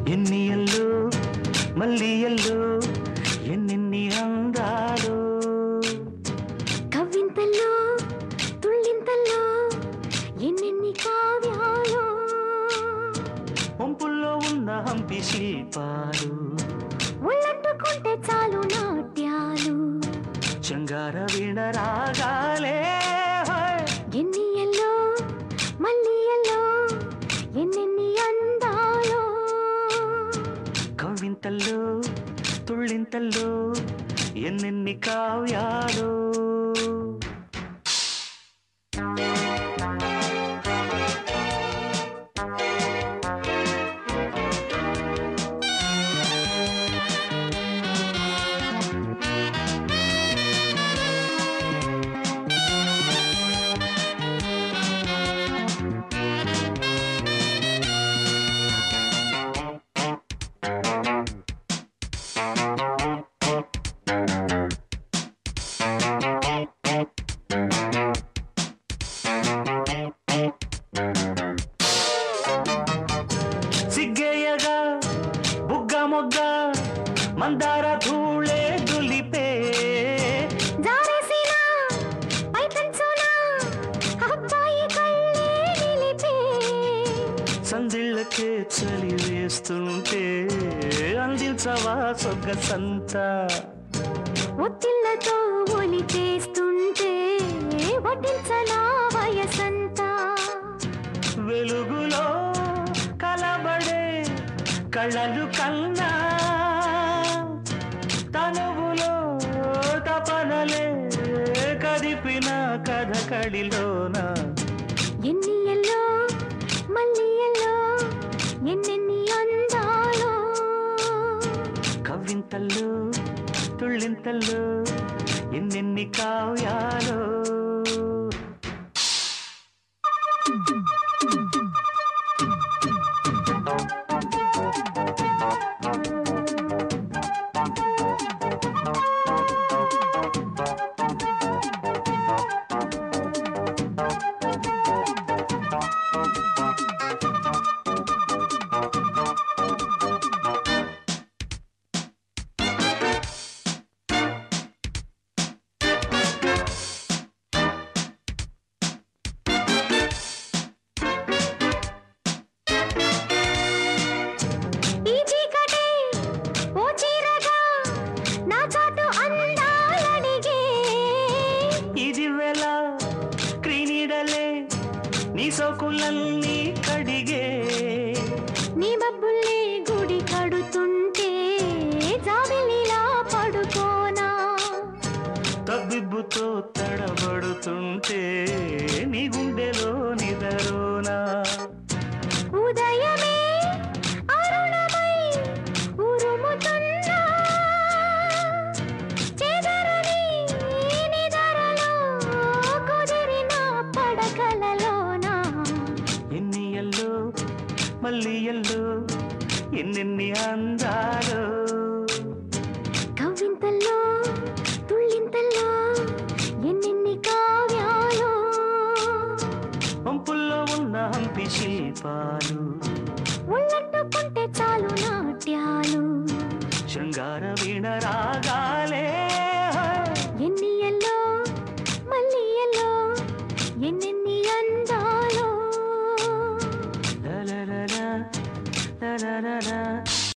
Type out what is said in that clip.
ఎన్నియల్లో మల్లియల్లో ఎన్నెన్ని అందాలు కవ్వింతల్లో తుళ్ళింతల్లో ఎన్నెన్ని కావ్యాలు పంపుల్లో ఉన్న హంపి శిల్పాలు ఒళ్ళంటుకుంటే చాలు నాట్యాలు శృంగార వీణ రాగాలే హోయ్. ఎన్ని ఎల్లో మళ్ళీ ఎల్లో ఎన్నెన్ని అందాలు కవ్వింతల్లో తుళ్ళింతల్లో ఎన్నెన్ని కావ్యాలు సిగ్గేయగా బుగ్గ మొగ్గ మందార ధూళే దులిపే జారేసిన పైకంచున అబ్బాయి కళ్ళే నిలిపే సందిళ్ళకే చలి వేస్తుంటే అందించవా సొగ్గ సంత ఒత్తిళ్లతో ఒలి చేస్తుంటే వడ్డించనా వయసంతా వెలుగులో కలబడే కళ్ళలు కన్నా తనువులో తపనలే కదిపిన కథ కడిలోన ఎన్ని ఎల్లో మళ్ళీ ఎల్లో ఎన్నెన్ని అందాలో కవ్వింతల్లో తుళ్ళింతల్లో ఎన్నెన్ని కావ్యాలో ఈ చీకటి ఓ చీరగా నా చాటు అందాలడిగే ఇది వేళ క్రీనీడలే నీ సోకులన్నీ కడిగే నీ మబ్బుల్ని గుడి కడుతుంటే జాబిలిలా పడుకోనా తబ్బిబ్బుతో తడబడుతుంటే నీ గుండెలో నిదరోనా ఉదయమే అరుణమై ఉరుముతున్నా చెదరని నిదరలో కుదిరిన పడకలలోనా ఎన్ని ఎల్లో మళ్ళీ ఎల్లో ఎన్నెన్ని అందాలు కవ్వింతల్లో తుళ్ళింతల్లో ఎన్నెన్ని కావ్యాలు పంపుల్లో ఉన్న హంపి శిల్పాలు ఒళ్ళట్టుకుంటే చాలు నాట్యాలు శృంగార వీణ రాగా